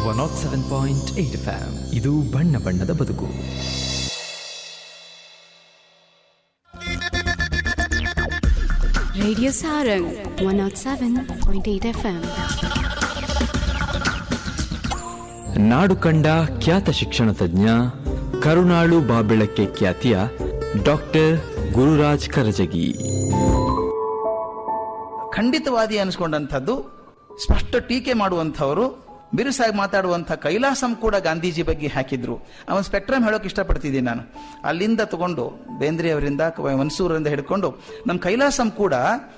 One nought seven point eight F ಇದು ಬಣ್ಣ ಬಣ್ಣದ ಬದುಕು Radio Sarang 107.8 FM. ನಾಡು ಕಂಡ ಖ್ಯಾತ ಶಿಕ್ಷಣ ತಜ್ಞ ಕರುಣಾಳು ಬಾಬೆಳಕ್ಕೆ ಖ್ಯಾತಿಯ ಡಾಕ್ಟರ್ ಗುರುರಾಜ್ ಕರಜಗಿ ಖಂಡಿತವಾದಿ ಅನಿಸ್ಕೊಂಡಂಥದ್ದು ಸ್ಪಷ್ಟ ಟೀಕೆ ಮಾಡುವಂಥವರು ಬಿರುಸಾಗಿ ಮಾತಾಡುವಂಥ ಕೈಲಾಸಂ ಕೂಡ ಗಾಂಧೀಜಿ ಬಗ್ಗೆ ಹಾಕಿದ್ರು ಅವನ ಸ್ಪೆಕ್ಟ್ರಮ್ ಹೇಳೋಕೆ ಇಷ್ಟಪಡ್ತಿದ್ದೀನಿ ನಾನು ಅಲ್ಲಿಂದ ತಗೊಂಡು ಬೇಂದ್ರೆ ಅವರಿಂದ ಮನ್ಸೂರಿಂದ ಹಿಡ್ಕೊಂಡು ನಮ್ಮ ಕೈಲಾಸಂ ಕೂಡ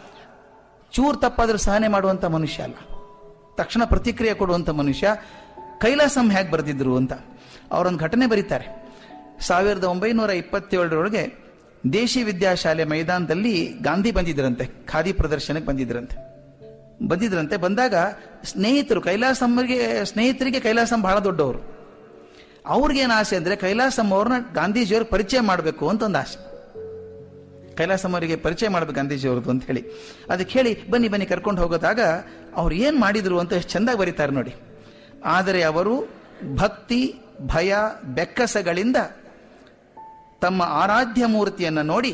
ಚೂರು ತಪ್ಪಾದ್ರೂ ಸಹನೆ ಮಾಡುವಂಥ ಮನುಷ್ಯ ಅಲ್ಲ ತಕ್ಷಣ ಪ್ರತಿಕ್ರಿಯೆ ಕೊಡುವಂಥ ಮನುಷ್ಯ ಕೈಲಾಸಂ ಹೇಗೆ ಬರೆದಿದ್ರು ಅಂತ ಅವರೊಂದು ಘಟನೆ ಬರೀತಾರೆ ಸಾವಿರದ ಒಂಬೈನೂರ ಇಪ್ಪತ್ತೇಳರೊಳಗೆ ದೇಶಿ ವಿದ್ಯಾಶಾಲೆ ಮೈದಾನದಲ್ಲಿ ಗಾಂಧಿ ಬಂದಿದ್ರಂತೆ ಖಾದಿ ಪ್ರದರ್ಶನಕ್ಕೆ ಬಂದಿದ್ರಂತೆ ಬಂದಿದ್ರಂತೆ ಬಂದಾಗ ಸ್ನೇಹಿತರು ಕೈಲಾಸಮ್ಮರಿಗೆ ಸ್ನೇಹಿತರಿಗೆ ಕೈಲಾಸಂ ಬಹಳ ದೊಡ್ಡವರು ಅವ್ರಿಗೇನು ಆಸೆ ಅಂದ್ರೆ ಕೈಲಾಸಂ ಅವ್ರನ್ನ ಗಾಂಧೀಜಿಯವ್ರ ಪರಿಚಯ ಮಾಡಬೇಕು ಅಂತ ಒಂದು ಆಸೆ ಕೈಲಾಸಂ ಅವರಿಗೆ ಪರಿಚಯ ಮಾಡ್ಬೇಕು ಗಾಂಧೀಜಿಯವ್ರದ್ದು ಅಂತ ಹೇಳಿ ಅದಕ್ಕೆ ಹೇಳಿ ಬನ್ನಿ ಬನ್ನಿ ಕರ್ಕೊಂಡು ಹೋಗೋದಾಗ ಅವ್ರು ಏನು ಮಾಡಿದ್ರು ಅಂತ ಎಷ್ಟು ಚೆಂದಾಗಿ ಬರೀತಾರೆ ನೋಡಿ ಆದರೆ ಅವರು ಭಕ್ತಿ ಭಯ ಬೆಕ್ಕಸಗಳಿಂದ ತಮ್ಮ ಆರಾಧ್ಯ ಮೂರ್ತಿಯನ್ನು ನೋಡಿ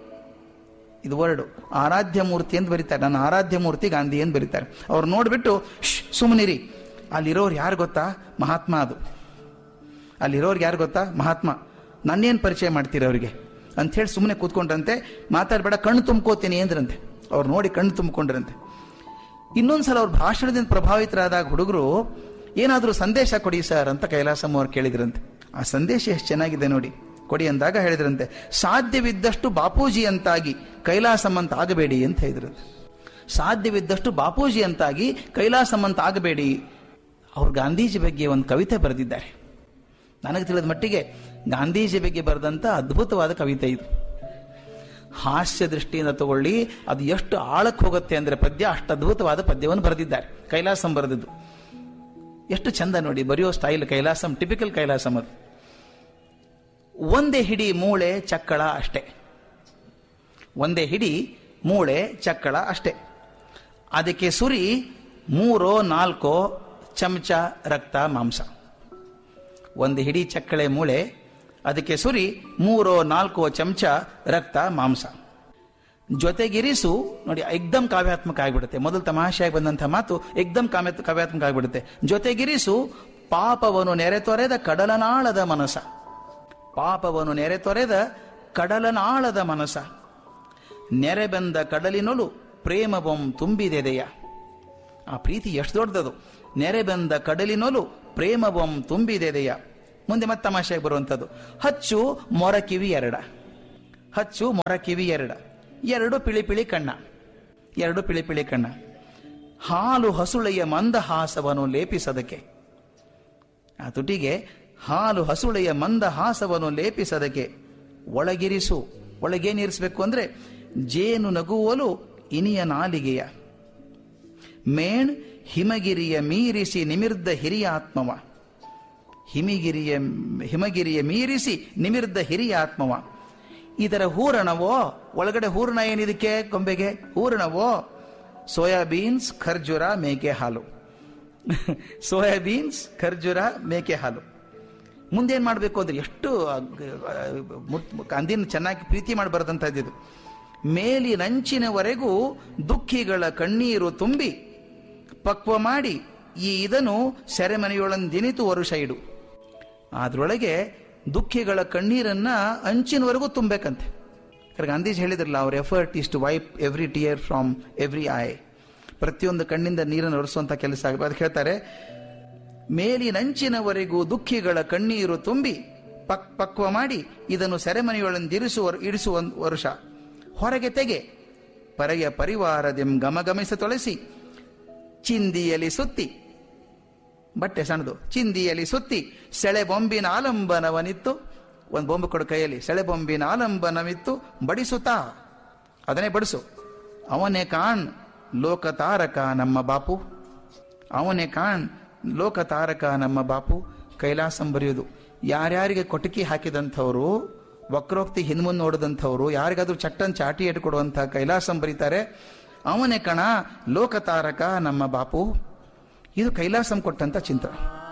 ಇದು ವರ್ಡು ಆರಾಧ್ಯ ಮೂರ್ತಿ ಅಂತ ಬರೀತಾರೆ ನನ್ನ ಆರಾಧ್ಯ ಮೂರ್ತಿ ಗಾಂಧಿ ಅಂತ ಬರೀತಾರೆ ಅವ್ರು ನೋಡ್ಬಿಟ್ಟು ಶ್ ಸುಮ್ಮನಿರಿ ಅಲ್ಲಿರೋರು ಯಾರು ಗೊತ್ತಾ ಮಹಾತ್ಮ ಅದು ಅಲ್ಲಿರೋರು ಯಾರು ಗೊತ್ತಾ ಮಹಾತ್ಮ ನನ್ನೇನು ಪರಿಚಯ ಮಾಡ್ತೀರಿ ಅವರಿಗೆ ಅಂಥೇಳಿ ಸುಮ್ಮನೆ ಕೂತ್ಕೊಂಡ್ರಂತೆ ಮಾತಾಡಬೇಡ ಕಣ್ಣು ತುಂಬ್ಕೋತೀನಿ ಅಂದ್ರಂತೆ ಅವ್ರು ನೋಡಿ ಕಣ್ಣು ತುಂಬಿಕೊಂಡ್ರಂತೆ ಇನ್ನೊಂದ್ಸಲ ಅವ್ರ ಭಾಷಣದಿಂದ ಪ್ರಭಾವಿತರಾದಾಗ ಹುಡುಗರು ಏನಾದರೂ ಸಂದೇಶ ಕೊಡಿ ಸರ್ ಅಂತ ಕೈಲಾಸಮ್ಮ ಅವ್ರು ಕೇಳಿದ್ರಂತೆ ಆ ಸಂದೇಶ ಎಷ್ಟು ಚೆನ್ನಾಗಿದೆ ನೋಡಿ ಕೊಡಿ ಅಂದಾಗ ಹೇಳಿದ್ರಂತೆ ಸಾಧ್ಯವಿದ್ದಷ್ಟು ಬಾಪೂಜಿ ಅಂತಾಗಿ ಕೈಲಾಸಂ ಅಂತ ಆಗಬೇಡಿ ಅಂತ ಹೇಳಿದ್ರಂತೆ ಸಾಧ್ಯವಿದ್ದಷ್ಟು ಬಾಪೂಜಿ ಅಂತಾಗಿ ಕೈಲಾಸಂ ಅಂತ ಆಗಬೇಡಿ ಅವ್ರು ಗಾಂಧೀಜಿ ಬಗ್ಗೆ ಒಂದು ಕವಿತೆ ಬರೆದಿದ್ದಾರೆ ನನಗೆ ತಿಳಿದ ಮಟ್ಟಿಗೆ ಗಾಂಧೀಜಿ ಬಗ್ಗೆ ಬರೆದಂಥ ಅದ್ಭುತವಾದ ಕವಿತೆ ಇದು ಹಾಸ್ಯ ದೃಷ್ಟಿಯಿಂದ ತಗೊಳ್ಳಿ ಅದು ಎಷ್ಟು ಆಳಕ್ಕೆ ಹೋಗುತ್ತೆ ಅಂದ್ರೆ ಪದ್ಯ ಅಷ್ಟು ಅದ್ಭುತವಾದ ಪದ್ಯವನ್ನು ಬರೆದಿದ್ದಾರೆ ಕೈಲಾಸಂ ಬರೆದಿದ್ದು ಎಷ್ಟು ಚಂದ ನೋಡಿ ಬರೆಯೋ ಸ್ಟೈಲ್ ಕೈಲಾಸಂ ಟಿಪಿಕಲ್ ಕೈಲಾಸಂ ಅದು ಒಂದೇ ಹಿಡಿ ಮೂಳೆ ಚಕ್ಕಳ ಅಷ್ಟೇ ಒಂದೇ ಹಿಡಿ ಮೂಳೆ ಚಕ್ಕಳ ಅಷ್ಟೇ ಅದಕ್ಕೆ ಸುರಿ ಮೂರೋ ನಾಲ್ಕೋ ಚಮಚ ರಕ್ತ ಮಾಂಸ ಒಂದು ಹಿಡಿ ಚಕ್ಕಳೆ ಮೂಳೆ ಅದಕ್ಕೆ ಸುರಿ ಮೂರೋ ನಾಲ್ಕೋ ಚಮಚ ರಕ್ತ ಮಾಂಸ ಜೊತೆಗಿರಿಸು ನೋಡಿ ಎಕ್ದಮ್ ಕಾವ್ಯಾತ್ಮಕ ಆಗಿಬಿಡುತ್ತೆ ಮೊದಲು ತಮಾಷೆಯಾಗಿ ಬಂದಂಥ ಮಾತು ಎಕ್ದಮ್ ಕಾವ್ಯ ಕಾವ್ಯಾತ್ಮಕ ಆಗಿಬಿಡುತ್ತೆ ಜೊತೆಗಿರಿಸು ಪಾಪವನ್ನು ನೆರೆತೊರೆದ ಕಡಲನಾಳದ ಮನಸ ಪಾಪವನ್ನು ನೆರೆತೊರೆದ ಕಡಲನಾಳದ ಮನಸ ನೆರೆಬಂದ ಕಡಲಿನೊಳು ಪ್ರೇಮವಂ ತುಂಬಿದೆದೆಯ ಆ ಪ್ರೀತಿ ಎಷ್ಟು ದೊಡ್ಡದು ನೆರೆಬಂದ ಕಡಲಿನೊಲು ಪ್ರೇಮವಂ ತುಂಬಿದೆದೆಯ ಮುಂದೆ ಮತ್ತೆ ತಮಾಷೆಗೆ ಬರುವಂಥದ್ದು ಹಚ್ಚು ಮೊರ ಕಿವಿ ಎರಡ ಹಚ್ಚು ಮೊರ ಕಿವಿ ಎರಡ ಎರಡು ಪಿಳಿ ಪಿಳಿ ಕಣ್ಣ ಎರಡು ಪಿಳಿ ಪಿಳಿ ಕಣ್ಣ ಹಾಲು ಹಸುಳೆಯ ಮಂದಹಾಸವನ್ನು ಲೇಪಿಸದಕ್ಕೆ ಆ ತುಟಿಗೆ ಹಾಲು ಹಸುಳೆಯ ಮಂದಹಾಸವನ್ನು ಲೇಪಿಸದಕ್ಕೆ ಒಳಗಿರಿಸು ಒಳಗೇನಿರಿಸಬೇಕು ಅಂದ್ರೆ ಜೇನು ನಗುವಲು ಇನಿಯ ನಾಲಿಗೆಯ ಮೇಣ್ ಹಿಮಗಿರಿಯ ಮೀರಿಸಿ ನಿಮಿರ್ದ ಹಿರಿಯ ಆತ್ಮವ ಹಿಮಗಿರಿಯ ಹಿಮಗಿರಿಯ ಮೀರಿಸಿ ನಿಮಿರ್ದ ಹಿರಿಯ ಆತ್ಮವ ಇದರ ಹೂರಣವೋ ಒಳಗಡೆ ಹೂರಣ ಏನಿದಕ್ಕೆ ಗೊಂಬೆಗೆ ಹೂರಣವೋ ಸೋಯಾಬೀನ್ಸ್ ಖರ್ಜೂರ ಮೇಕೆ ಹಾಲು ಸೋಯಾಬೀನ್ಸ್ ಖರ್ಜೂರ ಮೇಕೆ ಹಾಲು ಮುಂದೇನು ಮಾಡಬೇಕು ಅಂದ್ರೆ ಎಷ್ಟು ಅಂದಿನ ಚೆನ್ನಾಗಿ ಪ್ರೀತಿ ಮಾಡಿ ಬರೆದಂಥದ್ದು ಮೇಲಿನಂಚಿನವರೆಗೂ ದುಃಖಿಗಳ ಕಣ್ಣೀರು ತುಂಬಿ ಪಕ್ವ ಮಾಡಿ ಈ ಇದನ್ನು ಸೆರೆಮನೆಯೊಳಂದಿನಿತು ವರುಷ ಇಡು ಅದರೊಳಗೆ ದುಃಖಿಗಳ ಕಣ್ಣೀರನ್ನ ಅಂಚಿನವರೆಗೂ ತುಂಬಬೇಕಂತೆ ಗಾಂಧೀಜಿ ಹೇಳಿದ್ರಲ್ಲ ಅವ್ರ effort is to wipe every tear from every eye ಪ್ರತಿಯೊಂದು ಕಣ್ಣಿಂದ ನೀರನ್ನು ಒರೆಸುವಂತ ಕೆಲಸ ಆಗಬೇಕು ಅದಕ್ಕೆ ಹೇಳ್ತಾರೆ ಮೇಲಿನಂಚಿನವರೆಗೂ ದುಃಖಿಗಳ ಕಣ್ಣೀರು ತುಂಬಿ ಪಕ್ ಪಕ್ವ ಮಾಡಿ ಇದನ್ನು ಸೆರೆಮನೆಯೊಳಂದಿರಿಸುವ ಇಡಿಸುವ ವರುಷ ಹೊರಗೆ ತೆಗೆ ಪರೆಯ ಪರಿವಾರದೆಂ ಗಮಗಮಿಸ ತೊಳಸಿ ಚಿಂದಿಯಲಿ ಸುತ್ತಿ ಬಟ್ಟೆ ಸಣ್ಣದು ಚಿಂದಿಯಲಿ ಸುತ್ತಿ ಸೆಳೆ ಬೊಂಬಿನ ಆಲಂಬನವನಿತ್ತು ಒಂದು ಬೊಂಬು ಕೊಡು ಕೈಯಲ್ಲಿ ಸೆಳೆ ಬೊಂಬಿನ ಆಲಂಬನವಿತ್ತು ಬಡಿಸುತ್ತಾ ಅದನ್ನೇ ಬಡಿಸು ಅವನೇ ಕಾಣ್ ಲೋಕತಾರಕ ನಮ್ಮ ಬಾಪು ಅವನೇ ಕಾಣ್ ಲೋಕತಾರಕ ನಮ್ಮ ಬಾಪು ಕೈಲಾಸಂ ಬರೆಯೋದು ಯಾರ್ಯಾರಿಗೆ ಕೊಟಕಿ ಹಾಕಿದಂಥವರು ವಕ್ರೋಕ್ತಿ ಹಿಂದ್ಮುಂದ್ ನೋಡಿದಂಥವ್ರು ಯಾರಿಗಾದ್ರೂ ಚಟ್ಟನ್ ಚಾಟಿ ಇಟ್ಕೊಡುವಂಥ ಕೈಲಾಸಂ ಬರೀತಾರೆ ಅವನೇ ಕಣ ಲೋಕತಾರಕ ನಮ್ಮ ಬಾಪು ಇದು ಕೈಲಾಸಂ ಕೊಟ್ಟಂತ ಚಿಂತ